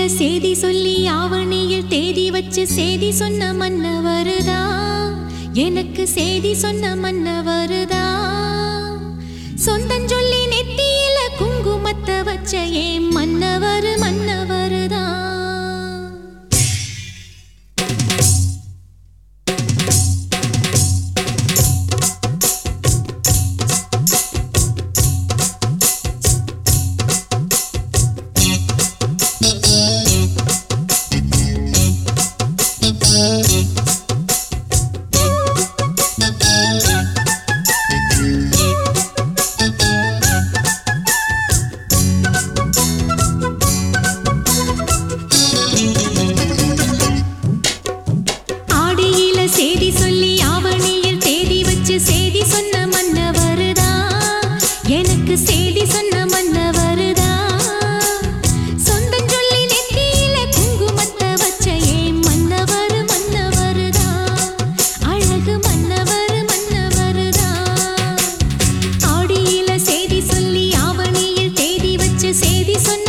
செய்தி சொல்லி ஆவணியில் தேதி வச்சு செய்தி சொன்ன மன்னவருதா எனக்கு செய்தி சொன்ன மன்னவருதா சொந்தஞ்சொல்லி நெத்தியில குங்குமத்தை வச்ச ஏன் மன்னவர் மன்னவருதா ஆடியில செய்தி சொல்லி ஆவணியில் தேதி வச்சு செய்தி சொன்ன மன்னவருதா எனக்கு செய்தி சொன்ன மன்னவருதா சொந்தஞ்சொல்லி நெத்தியில குங்குமத்தை வச்ச ஏன் மன்னவர் மன்னவருதா அழகு மன்னவர் மன்னவருதா ஆடியில செய்தி சொல்லி ஆவணியில் தேதி வச்சு செய்தி சொன்ன